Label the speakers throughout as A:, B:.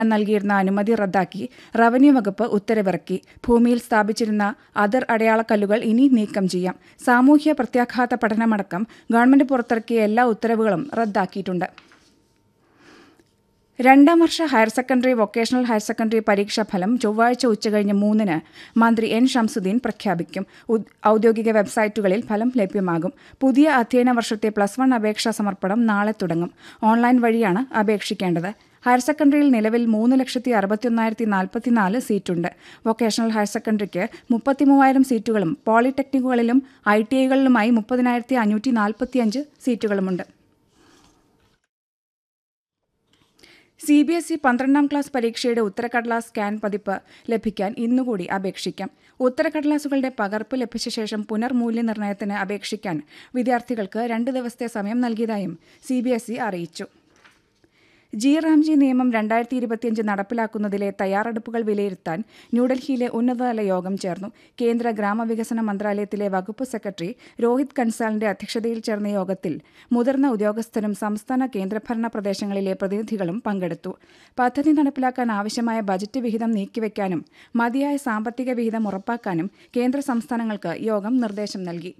A: നൽകിയിരുന്ന അനുമതി റദ്ദാക്കി റവന്യൂ വകുപ്പ് ഉത്തരവിറക്കി ഭൂമിയിൽ സ്ഥാപിച്ചിരുന്ന അതിർ അടയാളക്കല്ലുകൾ ഇനി നീക്കം ചെയ്യാം സാമൂഹ്യ പ്രത്യാഘാത പഠനമടക്കം ഗവൺമെന്റ് പുറത്തിറക്കിയ എല്ലാ ഉത്തരവുകളും റദ്ദാക്കിയിട്ടുണ്ട് രണ്ടാം വർഷ higher secondary vocational higher secondary പരീക്ഷാ ഫലം ചൊവ്വാഴ്ച ഉച്ചകഴിഞ്ഞ് മൂന്നിന് മന്ത്രി എൻ ഷംസുദ്ദീൻ പ്രഖ്യാപിക്കും ഉദ്- ഔദ്യോഗിക വെബ്സൈറ്റുകളിൽ ഫലം ലഭ്യമാകും പുതിയ അധ്യയന വർഷത്തെ പ്ലസ് വൺ അപേക്ഷാ സമർപ്പണം നാളെ തുടങ്ങും ഓൺലൈൻ വഴിയാണ് അപേക്ഷിക്കേണ്ടത് ഹയർ സെക്കൻഡറിയിൽ നിലവിൽ മൂന്ന് ലക്ഷത്തി അറുപത്തിയൊന്നായിരത്തി നാൽപ്പത്തിനാല് സീറ്റുണ്ട് വൊക്കേഷണൽ ഹയർ സെക്കൻഡറിക്ക് മുപ്പത്തിമൂവായിരം സീറ്റുകളും പോളിടെക്നിക്കുകളിലും ഐ ടി ഐകളിലുമായി മുപ്പതിനായിരത്തി അഞ്ഞൂറ്റി നാൽപ്പത്തിയഞ്ച് സീറ്റുകളുമുണ്ട് സി ബി എസ് ഇ പന്ത്രണ്ടാം ക്ലാസ് പരീക്ഷയുടെ ഉത്തരക്കടലാസ് സ്കാൻ പതിപ്പ് ലഭിക്കാൻ ഇന്നുകൂടി അപേക്ഷിക്കാം ഉത്തരക്കടലാസുകളുടെ പകർപ്പ് ലഭിച്ച ശേഷം പുനർമൂല്യനിർണ്ണയത്തിന് അപേക്ഷിക്കാൻ വിദ്യാർത്ഥികൾക്ക് രണ്ട് ദിവസത്തെ സമയം നൽകിയതായും സി ബി എസ് ഇ അറിയിച്ചു ജി റാംജി നിയമം രണ്ടായിരത്തി ഇരുപത്തിയഞ്ച് നടപ്പിലാക്കുന്നതിലെ തയ്യാറെടുപ്പുകൾ വിലയിരുത്താൻ ന്യൂഡൽഹിയിലെ ഉന്നതതല യോഗം ചേർന്നു കേന്ദ്ര ഗ്രാമവികസന മന്ത്രാലയത്തിലെ വകുപ്പ് സെക്രട്ടറി രോഹിത് കൻസാലിന്റെ അധ്യക്ഷതയിൽ ചേർന്ന യോഗത്തിൽ മുതിർന്ന ഉദ്യോഗസ്ഥരും സംസ്ഥാന കേന്ദ്രഭരണ പ്രദേശങ്ങളിലെ പ്രതിനിധികളും പങ്കെടുത്തു പദ്ധതി നടപ്പിലാക്കാൻ ആവശ്യമായ ബജറ്റ് വിഹിതം നീക്കിവെക്കാനും മതിയായ സാമ്പത്തിക വിഹിതം ഉറപ്പാക്കാനും കേന്ദ്ര സംസ്ഥാനങ്ങൾക്ക് യോഗം നിർദ്ദേശം നൽകി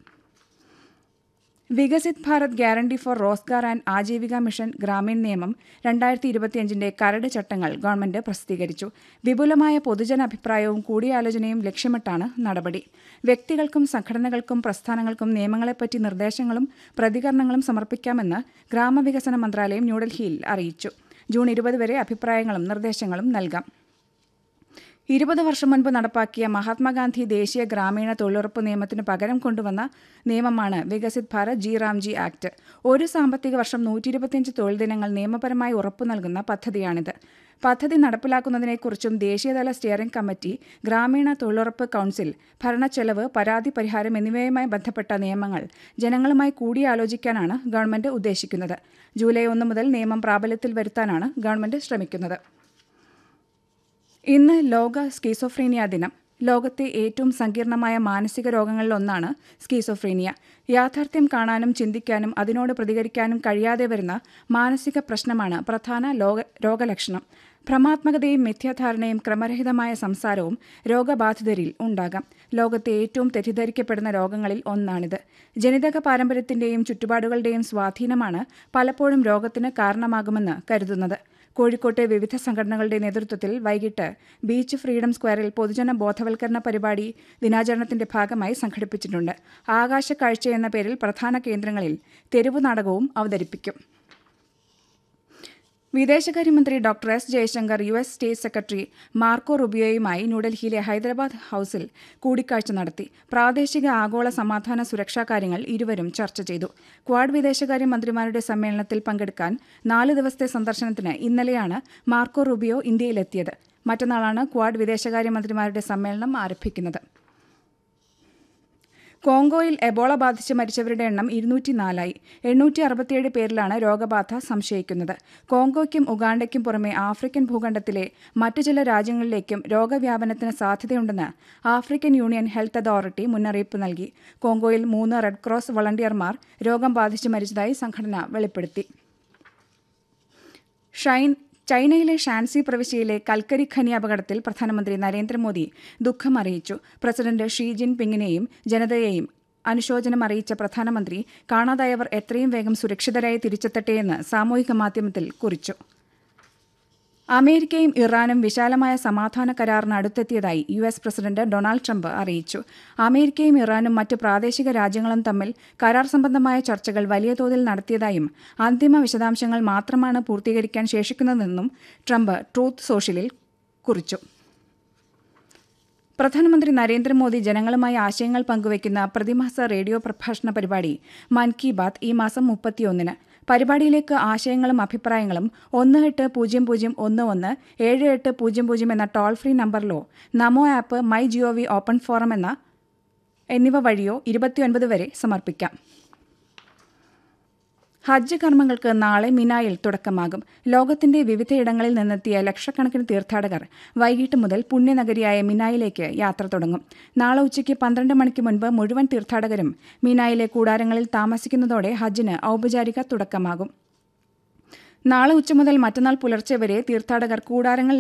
A: Viksit Bharat Guarantee for Rozgar and Ajeevika Mission Gramin നിയമം രണ്ടായിരത്തി ഇരുപത്തിയഞ്ചിന്റെ കരട് ചട്ടങ്ങൾ ഗവൺമെന്റ് പ്രസിദ്ധീകരിച്ചു വിപുലമായ പൊതുജന അഭിപ്രായവും കൂടിയാലോചനയും ലക്ഷ്യമിട്ടാണ് നടപടി വ്യക്തികൾക്കും സംഘടനകൾക്കും പ്രസ്ഥാനങ്ങൾക്കും നിയമങ്ങളെപ്പറ്റി നിർദ്ദേശങ്ങളും പ്രതികരണങ്ങളും സമർപ്പിക്കാമെന്ന് ഗ്രാമവികസന മന്ത്രാലയം ന്യൂഡൽഹിയിൽ അറിയിച്ചു ജൂൺ ഇരുപത് വരെ അഭിപ്രായങ്ങളും നിർദ്ദേശങ്ങളും നൽകാം ഇരുപത് വർഷം മുൻപ് നടപ്പാക്കിയ മഹാത്മാഗാന്ധി ദേശീയ ഗ്രാമീണ തൊഴിലുറപ്പ് നിയമത്തിന് പകരം കൊണ്ടുവന്ന നിയമമാണ് Viksit Bharat G RAM G Act ഒരു സാമ്പത്തിക വർഷം നൂറ്റി ഇരുപത്തിയഞ്ച് തൊഴിൽ ദിനങ്ങൾ നിയമപരമായി ഉറപ്പു നൽകുന്ന പദ്ധതിയാണിത് പദ്ധതി നടപ്പിലാക്കുന്നതിനെക്കുറിച്ചും ദേശീയതല സ്റ്റിയറിംഗ് കമ്മിറ്റി ഗ്രാമീണ തൊഴിലുറപ്പ് കൌൺസിൽ ഭരണച്ചെലവ് പരാതി പരിഹാരം എന്നിവയുമായി ബന്ധപ്പെട്ട നിയമങ്ങൾ ജനങ്ങളുമായി കൂടിയാലോചിക്കാനാണ് ഗവൺമെന്റ് ഉദ്ദേശിക്കുന്നത് ജൂലൈ ഒന്ന് മുതൽ നിയമം പ്രാബല്യത്തിൽ വരുത്താനാണ് ഗവൺമെന്റ് ശ്രമിക്കുന്നത് ഇന്ന് ലോക സ്കീസോഫ്രീനിയ ദിനം ലോകത്തെ ഏറ്റവും സങ്കീർണമായ മാനസിക രോഗങ്ങളിലൊന്നാണ് സ്കീസോഫ്രീനിയ യാഥാർത്ഥ്യം കാണാനും ചിന്തിക്കാനും അതിനോട് പ്രതികരിക്കാനും കഴിയാതെ വരുന്ന മാനസിക പ്രശ്നമാണ് പ്രധാന ലോക രോഗലക്ഷണം ഭ്രമാത്മകതയും മിഥ്യാധാരണയും ക്രമരഹിതമായ സംസാരവും രോഗബാധിതരിൽ ഉണ്ടാകാം ലോകത്തെ ഏറ്റവും തെറ്റിദ്ധരിക്കപ്പെടുന്ന രോഗങ്ങളിൽ ഒന്നാണിത് ജനിതക പാരമ്പര്യത്തിന്റെയും ചുറ്റുപാടുകളുടെയും സ്വാധീനമാണ് പലപ്പോഴും രോഗത്തിന് കാരണമാകുമെന്ന് കരുതുന്നത് കോഴിക്കോട്ടെ വിവിധ സംഘടനകളുടെ നേതൃത്വത്തിൽ വൈകിട്ട് ബീച്ച് ഫ്രീഡം സ്ക്വയറിൽ പൊതുജന ബോധവൽക്കരണ പരിപാടി ദിനാചരണത്തിന്റെ ഭാഗമായി സംഘടിപ്പിച്ചിട്ടുണ്ട് ആകാശക്കാഴ്ച എന്ന പേരിൽ പ്രധാന കേന്ദ്രങ്ങളിൽ തെരുവു നാടകവും അവതരിപ്പിക്കും വിദേശകാര്യമന്ത്രി doctor S Jaishankar U S state secretary Marco റുബിയോയുമായി ന്യൂഡൽഹിയിലെ ഹൈദരാബാദ് ഹൌസിൽ കൂടിക്കാഴ്ച നടത്തി പ്രാദേശിക ആഗോള സമാധാന സുരക്ഷാ കാര്യങ്ങൾ ഇരുവരും ചർച്ച ചെയ്തു ക്വാഡ് വിദേശകാര്യ മന്ത്രിമാരുടെ സമ്മേളനത്തിൽ പങ്കെടുക്കാൻ നാല് ദിവസത്തെ സന്ദർശനത്തിന് ഇന്നലെയാണ് മാർക്കോ റുബിയോ ഇന്ത്യയിലെത്തിയത് മറ്റന്നാളാണ് ക്വാഡ് വിദേശകാര്യമന്ത്രിമാരുടെ സമ്മേളനം ആരംഭിക്കുന്നത് കോങ്കോയിൽ എബോള ബാധിച്ച് മരിച്ചവരുടെ എണ്ണം ഇരുന്നൂറ്റിനാലായി എണ്ണൂറ്റി അറുപത്തിയേഴ് പേരിലാണ് രോഗബാധ സംശയിക്കുന്നത് കോങ്കോയ്ക്കും ഉഗാണ്ടയ്ക്കും പുറമെ ആഫ്രിക്കൻ ഭൂഖണ്ഡത്തിലെ മറ്റു ചില രാജ്യങ്ങളിലേക്കും രോഗവ്യാപനത്തിന് സാധ്യതയുണ്ടെന്ന് ആഫ്രിക്കൻ യൂണിയൻ ഹെൽത്ത് അതോറിറ്റി മുന്നറിയിപ്പ് നൽകി കോങ്കോയിൽ മൂന്ന് റെഡ് ക്രോസ് വളണ്ടിയർമാർ രോഗം ബാധിച്ച് മരിച്ചതായി സംഘടന വെളിപ്പെടുത്തി ഷൈൻ ചൈനയിലെ ഷാൻസി പ്രവിശ്യയിലെ കൽക്കരി ഖനി അപകടത്തിൽ പ്രധാനമന്ത്രി നരേന്ദ്രമോദി ദുഃഖം അറിയിച്ചു പ്രസിഡന്റ് ഷീ ജിൻ പിങ്ങിനെയും ജനതയെയും അനുശോചനം അറിയിച്ച പ്രധാനമന്ത്രി കാണാതായവർ എത്രയും വേഗം സുരക്ഷിതരായി തിരിച്ചെത്തട്ടെയെന്ന് സാമൂഹിക മാധ്യമത്തിൽ കുറിച്ചു അമേരിക്കയും ഇറാനും വിശാലമായ സമാധാന കരാറിന് അടുത്തെത്തിയതായി U S president Donald Trump അറിയിച്ചു അമേരിക്കയും ഇറാനും മറ്റ് പ്രാദേശിക രാജ്യങ്ങളും തമ്മിൽ കരാർ സംബന്ധമായ ചർച്ചകൾ വലിയ തോതിൽ നടത്തിയതായും അന്തിമ വിശദാംശങ്ങൾ മാത്രമാണ് പൂർത്തീകരിക്കാൻ ശേഷിക്കുന്നതെന്നും ട്രംപ് ട്രൂത്ത് സോഷ്യലിൽ കുറിച്ചു പ്രധാനമന്ത്രി നരേന്ദ്രമോദി ജനങ്ങളുമായി ആശയങ്ങൾ പങ്കുവയ്ക്കുന്ന പ്രതിമാസ റേഡിയോ പ്രഭാഷണ പരിപാടി മൻ കി ബാത്ത് ഈ മാസം മുപ്പത്തിയൊന്നിന് പരിപാടിയിലേക്ക് ആശയങ്ങളും അഭിപ്രായങ്ങളും ഒന്ന് എട്ട് പൂജ്യം പൂജ്യം ഒന്ന് ഒന്ന് ഏഴ് എട്ട് പൂജ്യം പൂജ്യം എന്ന ടോൾ ഫ്രീ നമ്പറിലോ NaMo app my G O V open forum എന്ന എന്നിവ വഴിയോ ഇരുപത്തിയൊൻപത് വരെ സമർപ്പിക്കാം ഹജ്ജ് കർമ്മങ്ങൾക്ക് നാളെ മിനായിൽ തുടക്കമാകും ലോകത്തിന്റെ വിവിധയിടങ്ങളിൽ നിന്നെത്തിയ ലക്ഷക്കണക്കിന് തീർത്ഥാടകർ വൈകിട്ട് മുതൽ പുണ്യനഗരിയായ മിനായിലേക്ക് യാത്ര തുടങ്ങും നാളെ ഉച്ചയ്ക്ക് പന്ത്രണ്ട് മണിക്ക് മുൻപ് മുഴുവൻ തീർത്ഥാടകരും മിനായിലെ കൂടാരങ്ങളിൽ താമസിക്കുന്നതോടെ ഹജ്ജിന് ഔപചാരിക തുടക്കമാകും നാളെ ഉച്ച മുതൽ മറ്റന്നാൾ പുലർച്ചെ വരെ തീർത്ഥാടകർ കൂടാരങ്ങൾ